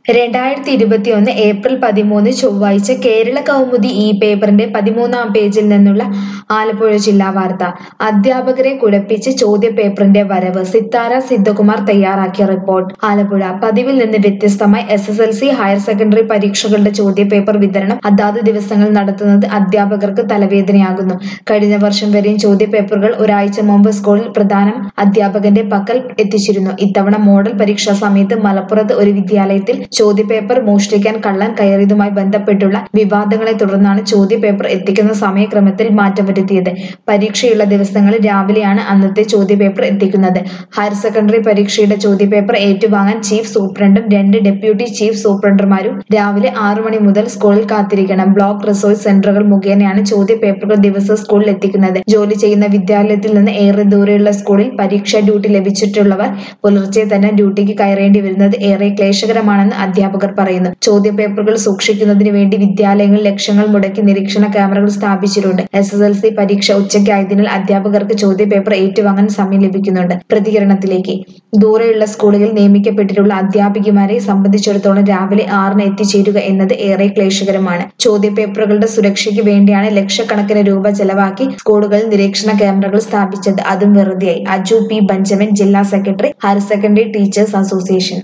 രണ്ടായിരത്തി ഇരുപത്തിയൊന്ന് ഏപ്രിൽ പതിമൂന്ന് ചൊവ്വാഴ്ച കേരള കൗമുദി ഈ പേപ്പറിന്റെ പതിമൂന്നാം പേജിൽ നിന്നുള്ള ആലപ്പുഴ ജില്ലാ വാർത്ത അധ്യാപകരെ കുഴപ്പിച്ച് ചോദ്യപേപ്പറിന്റെ വരവ് സിത്താര സിദ്ധകുമാർ തയ്യാറാക്കിയ റിപ്പോർട്ട് ആലപ്പുഴ പതിവിൽ നിന്ന് വ്യത്യസ്തമായി S S L C higher secondary പരീക്ഷകളുടെ ചോദ്യപേപ്പർ വിതരണം അതാത് ദിവസങ്ങൾ നടത്തുന്നത് അധ്യാപകർക്ക് തലവേദനയാകുന്നു കഴിഞ്ഞ വർഷം വരെയും ചോദ്യപേപ്പറുകൾ ഒരാഴ്ച മുമ്പ് സ്കൂളിൽ പ്രധാന അധ്യാപകന്റെ പക്കൽ എത്തിച്ചിരുന്നു ഇത്തവണ മോഡൽ പരീക്ഷാ സമയത്ത് മലപ്പുറത്ത് ഒരു വിദ്യാലയത്തിൽ ചോദ്യപേപ്പർ മോഷ്ടിക്കാൻ കള്ളൻ കയറിയതുമായി ബന്ധപ്പെട്ടുള്ള വിവാദങ്ങളെ തുടർന്നാണ് ചോദ്യപേപ്പർ എത്തിക്കുന്ന സമയക്രമത്തിൽ മാറ്റം വരുത്തിയത് പരീക്ഷയുള്ള ദിവസങ്ങളിൽ രാവിലെയാണ് അന്നത്തെ ചോദ്യപേപ്പർ എത്തിക്കുന്നത് ഹയർ സെക്കൻഡറി പരീക്ഷയുടെ ചോദ്യപേപ്പർ ഏറ്റുവാങ്ങാൻ ചീഫ് സൂപ്രണ്ടും രണ്ട് ഡെപ്യൂട്ടി ചീഫ് സൂപ്രണ്ടർമാരും രാവിലെ ആറു മണി മുതൽ സ്കൂളിൽ കാത്തിരിക്കണം ബ്ലോക്ക് റിസോഴ്സ് സെന്ററുകൾ മുഖേനയാണ് ചോദ്യപേപ്പറുകൾ ദിവസം സ്കൂളിൽ എത്തിക്കുന്നത് ജോലി ചെയ്യുന്ന വിദ്യാലയത്തിൽ നിന്ന് ഏറെ ദൂരെയുള്ള സ്കൂളിൽ പരീക്ഷാ ഡ്യൂട്ടി ലഭിച്ചിട്ടുള്ളവർ പുലർച്ചെ തന്നെ ഡ്യൂട്ടിക്ക് കയറേണ്ടി വരുന്നത് ഏറെ ക്ലേശകരമാണെന്ന് അധ്യാപകർ പറയുന്നു ചോദ്യപേപ്പറുകൾ സൂക്ഷിക്കുന്നതിന് വേണ്ടി വിദ്യാലയങ്ങളിൽ ലക്ഷങ്ങൾ മുടക്കി നിരീക്ഷണ ക്യാമറകൾ സ്ഥാപിച്ചിട്ടുണ്ട് എസ് എസ് എൽ സി പരീക്ഷ ഉച്ചയ്ക്കായതിനാൽ അധ്യാപകർക്ക് ചോദ്യപേപ്പർ ഏറ്റുവാങ്ങാൻ സമയം ലഭിക്കുന്നുണ്ട് പ്രതികരണത്തിലേക്ക് ദൂരെയുള്ള സ്കൂളുകളിൽ നിയമിക്കപ്പെട്ടിട്ടുള്ള അധ്യാപികമാരെ സംബന്ധിച്ചിടത്തോളം രാവിലെ ആറിന് എത്തിച്ചേരുക എന്നത് ഏറെ ക്ലേശകരമാണ് ചോദ്യപേപ്പറുകളുടെ സുരക്ഷയ്ക്ക് വേണ്ടിയാണ് ലക്ഷക്കണക്കിന് രൂപ ചെലവാക്കി സ്കൂളുകളിൽ നിരീക്ഷണ ക്യാമറകൾ സ്ഥാപിച്ചത് അതും വെറുതെയായി അജു പി ബെഞ്ചമിൻ ജില്ലാ secretary higher secondary teachers association